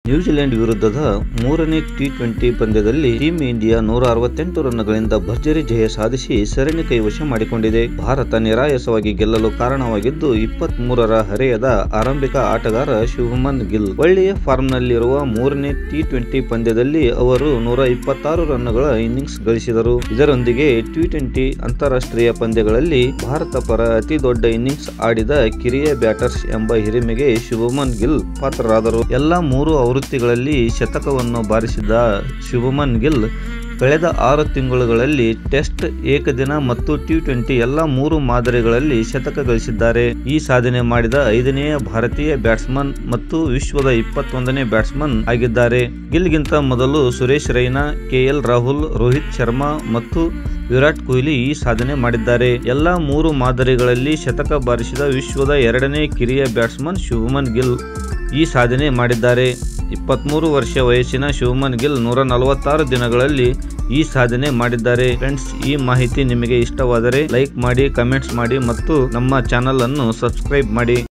New Zealand Zealand ಮೂರನೇ T twenty ಪಂದ್ಯದಲ್ಲಿ team India ನೂರ ಅರವತ್ತೆಂಟು ರನ್ಗಳಿಂದ ಭರ್ಜರಿ ಜಯ ಸಾಧಿಸಿ ಸರಣಿ ಕೈವಶ ಮಾಡಿಕೊಂಡಿದೆ ಭಾರತ ನಿರಾಯಾಸವಾಗಿ ಗೆಲ್ಲಲು ಕಾರಣವಾಗಿದ್ದು ಇಪ್ಪತ್ತ್ ಮೂರರ ಹರೆಯದ ಆರಂಭಿಕ ಆಟಗಾರ ಶುಭಮನ್ ಗಿಲ್ ಒಳ್ಳೆಯ ಫಾರ್ಮ್ನಲ್ಲಿರುವ ಮೂರನೇ ಟಿ ಟ್ವೆಂಟಿ ಪಂದ್ಯದಲ್ಲಿ ಅವರು ನೂರ ಇಪ್ಪತ್ತಾರು ರನ್ಗಳ ಇನ್ನಿಂಗ್ಸ್ ಗಳಿಸಿದರು ಇದರೊಂದಿಗೆ ಟಿ ಟ್ವೆಂಟಿ ಅಂತಾರಾಷ್ಟ್ರೀಯ ಪಂದ್ಯಗಳಲ್ಲಿ ಭಾರತ ಪರ ಅತಿ ದೊಡ್ಡ ಇನ್ನಿಂಗ್ಸ್ ಆಡಿದ ಕಿರಿಯ ಬ್ಯಾಟರ್ಸ್ ಎಂಬ ಹಿರಿಮೆಗೆ ಶುಭಮನ್ ಗಿಲ್ ಪಾತ್ರರಾದರು ಎಲ್ಲ ಮೂರು ಆವೃತ್ತಿಗಳಲ್ಲಿ ಶತಕವನ್ನು ಬಾರಿಸಿದ ಶುಭಮನ್ ಗಿಲ್ ಕಳೆದ ಆರು ತಿಂಗಳುಗಳಲ್ಲಿ ಟೆಸ್ಟ್ ಏಕದಿನ ಮತ್ತು ಟಿ ಟ್ವೆಂಟಿ ಎಲ್ಲ ಮೂರು ಮಾದರಿಗಳಲ್ಲಿ ಶತಕ ಗಳಿಸಿದ್ದಾರೆ ಈ ಸಾಧನೆ ಮಾಡಿದ ಐದನೆಯ ಭಾರತೀಯ ಬ್ಯಾಟ್ಸ್ಮನ್ ಮತ್ತು ವಿಶ್ವದ ಇಪ್ಪತ್ತೊಂದನೇ ಬ್ಯಾಟ್ಸ್ಮನ್ ಆಗಿದ್ದಾರೆ ಗಿಲ್ಗಿಂತ ಮೊದಲು ಸುರೇಶ್ ರೈನಾ ಕೆಎಲ್ ರಾಹುಲ್ ರೋಹಿತ್ ಶರ್ಮಾ ಮತ್ತು ವಿರಾಟ್ ಕೊಹ್ಲಿ ಈ ಸಾಧನೆ ಮಾಡಿದ್ದಾರೆ ಎಲ್ಲ ಮೂರು ಮಾದರಿಗಳಲ್ಲಿ ಶತಕ ಬಾರಿಸಿದ ವಿಶ್ವದ ಎರಡನೇ ಕಿರಿಯ ಬ್ಯಾಟ್ಸ್ಮನ್ ಶುಭಮನ್ ಗಿಲ್ ಈ ಸಾಧನೆ ಮಾಡಿದ್ದಾರೆ ಇಪ್ಪತ್ತ್ಮೂರು ವರ್ಷ ವಯಸ್ಸಿನ ಶುಭಮನ್ ಗಿಲ್ ನೂರ ನಲವತ್ತಾರು ದಿನಗಳಲ್ಲಿ ಈ ಸಾಧನೆ ಮಾಡಿದ್ದಾರೆ ಫ್ರೆಂಡ್ಸ್ ಈ ಮಾಹಿತಿ ನಿಮಗೆ ಇಷ್ಟವಾದರೆ ಲೈಕ್ ಮಾಡಿ ಕಮೆಂಟ್ಸ್ ಮಾಡಿ ಮತ್ತು ನಮ್ಮ ಚಾನಲ್ ಅನ್ನು ಸಬ್ಸ್ಕ್ರೈಬ್ ಮಾಡಿ